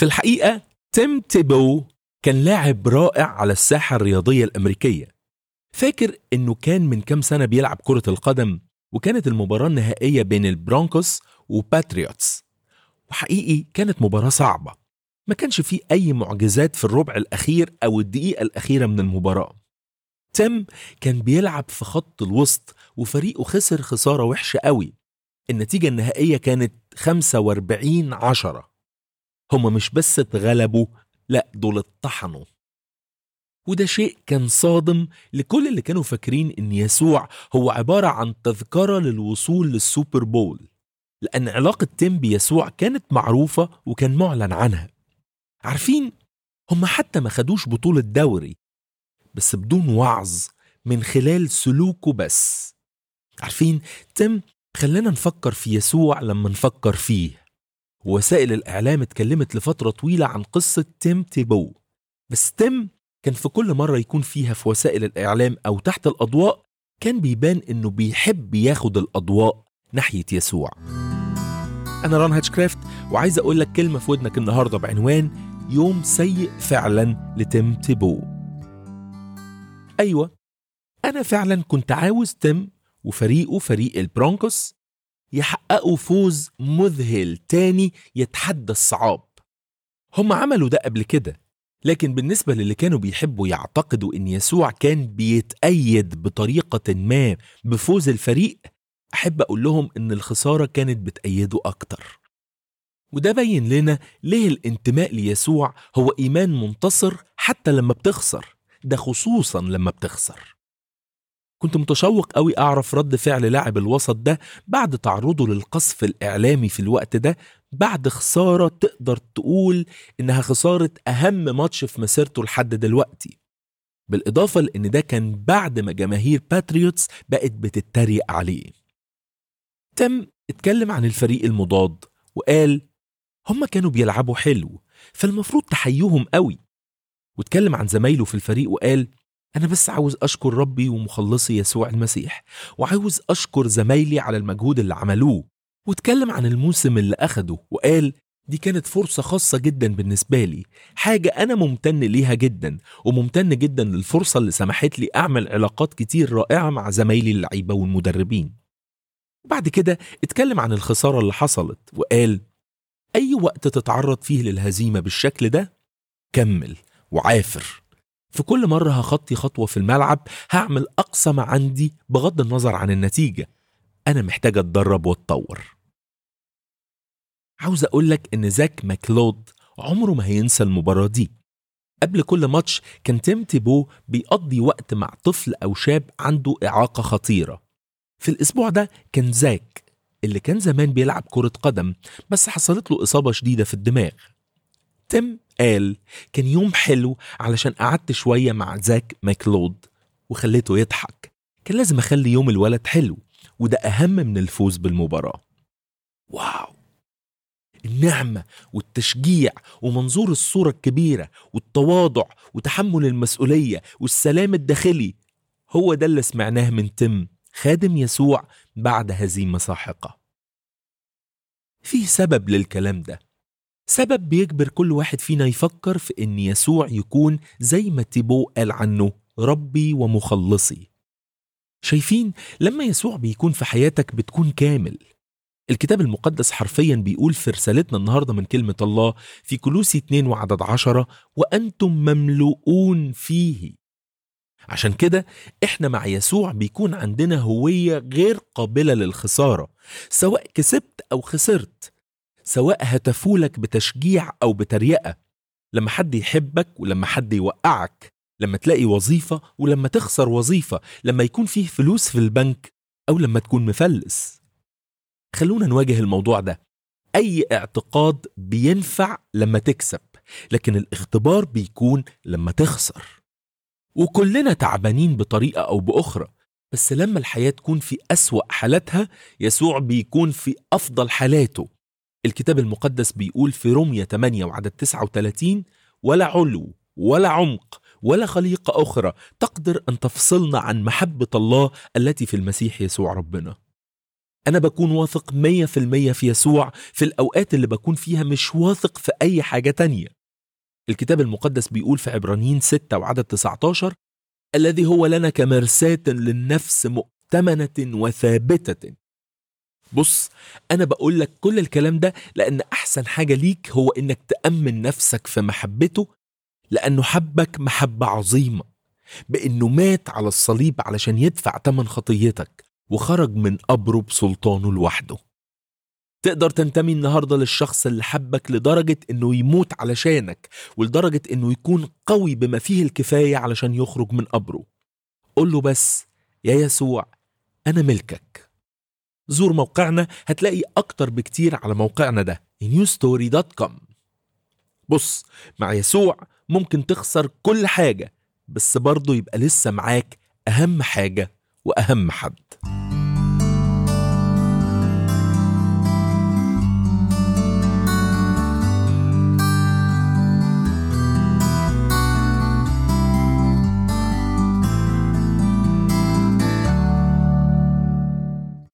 في الحقيقة تيم تيبو كان لاعب رائع على الساحة الرياضية الأمريكية فاكر إنه كان من كام سنة بيلعب كرة القدم وكانت المباراة النهائية بين البرونكوس وباتريوتس وحقيقي كانت مباراة صعبة ما كانش فيه أي معجزات في الربع الأخير أو الدقيقة الأخيرة من المباراة تيم كان بيلعب في خط الوسط وفريقه خسر خسارة وحشة قوي النتيجة النهائية كانت 45 عشرة هما مش بس اتغلبوا لا دول اتطحنوا وده شيء كان صادم لكل اللي كانوا فاكرين ان يسوع هو عبارة عن تذكرة للوصول للسوبر بول لأن علاقة تيم بيسوع كانت معروفة وكان معلن عنها عارفين هم حتى ما خدوش بطولة دوري بس بدون وعظ من خلال سلوكه بس عارفين تيم خلينا نفكر في يسوع لما نفكر فيه وسائل الإعلام اتكلمت لفترة طويلة عن قصة تيم تيبو بس تيم كان في كل مرة يكون فيها في وسائل الإعلام أو تحت الأضواء كان بيبان إنه بيحب ياخد الأضواء ناحية يسوع أنا ران هاتشكرافت وعايز أقول لك كلمة في ودنك النهاردة بعنوان يوم سيء فعلا لتيم تيبو أيوة أنا فعلا كنت عاوز تيم وفريقه فريق البرونكوس يحققوا فوز مذهل تاني يتحدى الصعاب هم عملوا ده قبل كده لكن بالنسبة للي كانوا بيحبوا يعتقدوا إن يسوع كان بيتأيد بطريقة ما بفوز الفريق أحب أقول لهم إن الخسارة كانت بتأيده أكتر وده بين لنا ليه الانتماء ليسوع هو إيمان منتصر حتى لما بتخسر ده خصوصا لما بتخسر كنت متشوق قوي أعرف رد فعل لاعب الوسط ده بعد تعرضه للقصف الإعلامي في الوقت ده بعد خسارة تقدر تقول إنها خسارة أهم ماتش في مسيرته لحد دلوقتي بالإضافة لأن ده كان بعد ما جماهير باتريوتس بقت بتتريق عليه تم اتكلم عن الفريق المضاد وقال هما كانوا بيلعبوا حلو فالمفروض تحيوهم قوي واتكلم عن زمايله في الفريق وقال أنا بس عاوز أشكر ربي ومخلصي يسوع المسيح وعاوز أشكر زمايلي على المجهود اللي عملوه واتكلم عن الموسم اللي أخده وقال دي كانت فرصة خاصة جدا بالنسبة لي حاجة أنا ممتن ليها جدا وممتن جدا للفرصة اللي سمحت لي أعمل علاقات كتير رائعة مع زمايلي اللعيبة والمدربين بعد كده اتكلم عن الخسارة اللي حصلت وقال أي وقت تتعرض فيه للهزيمة بالشكل ده كمل وعافر في كل مرة هخطي خطوة في الملعب هعمل أقصى ما عندي بغض النظر عن النتيجة أنا محتاج أتدرب وأتطور عاوز أقولك إن زاك ماكلود عمره ما هينسى المباراة دي قبل كل ماتش كان تيم تيبو بيقضي وقت مع طفل أو شاب عنده إعاقة خطيرة في الأسبوع ده كان زاك اللي كان زمان بيلعب كرة قدم بس حصلت له إصابة شديدة في الدماغ تيم قال كان يوم حلو علشان قعدت شوية مع زاك ماكلود وخليته يضحك كان لازم أخلي يوم الولد حلو وده أهم من الفوز بالمباراة واو النعمة والتشجيع ومنظور الصورة الكبيرة والتواضع وتحمل المسؤولية والسلام الداخلي هو ده اللي سمعناه من تم خادم يسوع بعد هزيمة ساحقة في سبب للكلام ده سبب بيجبر كل واحد فينا يفكر في ان يسوع يكون زي ما تيبو قال عنه ربي ومخلصي شايفين لما يسوع بيكون في حياتك بتكون كامل الكتاب المقدس حرفيا بيقول في رسالتنا النهاردة من كلمة الله في كلوسي 2 وعدد عشرة وأنتم مملؤون فيه عشان كده احنا مع يسوع بيكون عندنا هوية غير قابلة للخسارة سواء كسبت أو خسرت سواء هتفولك بتشجيع أو بتريقة لما حد يحبك ولما حد يوقعك لما تلاقي وظيفة ولما تخسر وظيفة لما يكون فيه فلوس في البنك أو لما تكون مفلس خلونا نواجه الموضوع ده أي اعتقاد بينفع لما تكسب لكن الاختبار بيكون لما تخسر وكلنا تعبانين بطريقة أو بأخرى بس لما الحياة تكون في أسوأ حالاتها يسوع بيكون في أفضل حالاته الكتاب المقدس بيقول في رمية 8 وعدد 39 ولا علو ولا عمق ولا خليقة أخرى تقدر أن تفصلنا عن محبة الله التي في المسيح يسوع ربنا أنا بكون واثق مية في المية في يسوع في الأوقات اللي بكون فيها مش واثق في أي حاجة تانية الكتاب المقدس بيقول في عبرانيين 6 وعدد 19 الذي هو لنا كمرساة للنفس مؤتمنة وثابتة بص أنا بقول لك كل الكلام ده لأن أحسن حاجة ليك هو إنك تأمن نفسك في محبته لأنه حبك محبة عظيمة بإنه مات على الصليب علشان يدفع تمن خطيتك وخرج من قبره بسلطانه لوحده تقدر تنتمي النهاردة للشخص اللي حبك لدرجة إنه يموت علشانك ولدرجة إنه يكون قوي بما فيه الكفاية علشان يخرج من قبره قول له بس يا يسوع أنا ملكك زور موقعنا هتلاقي أكتر بكتير على موقعنا ده newstory.com بص مع يسوع ممكن تخسر كل حاجة بس برضه يبقى لسه معاك أهم حاجة وأهم حد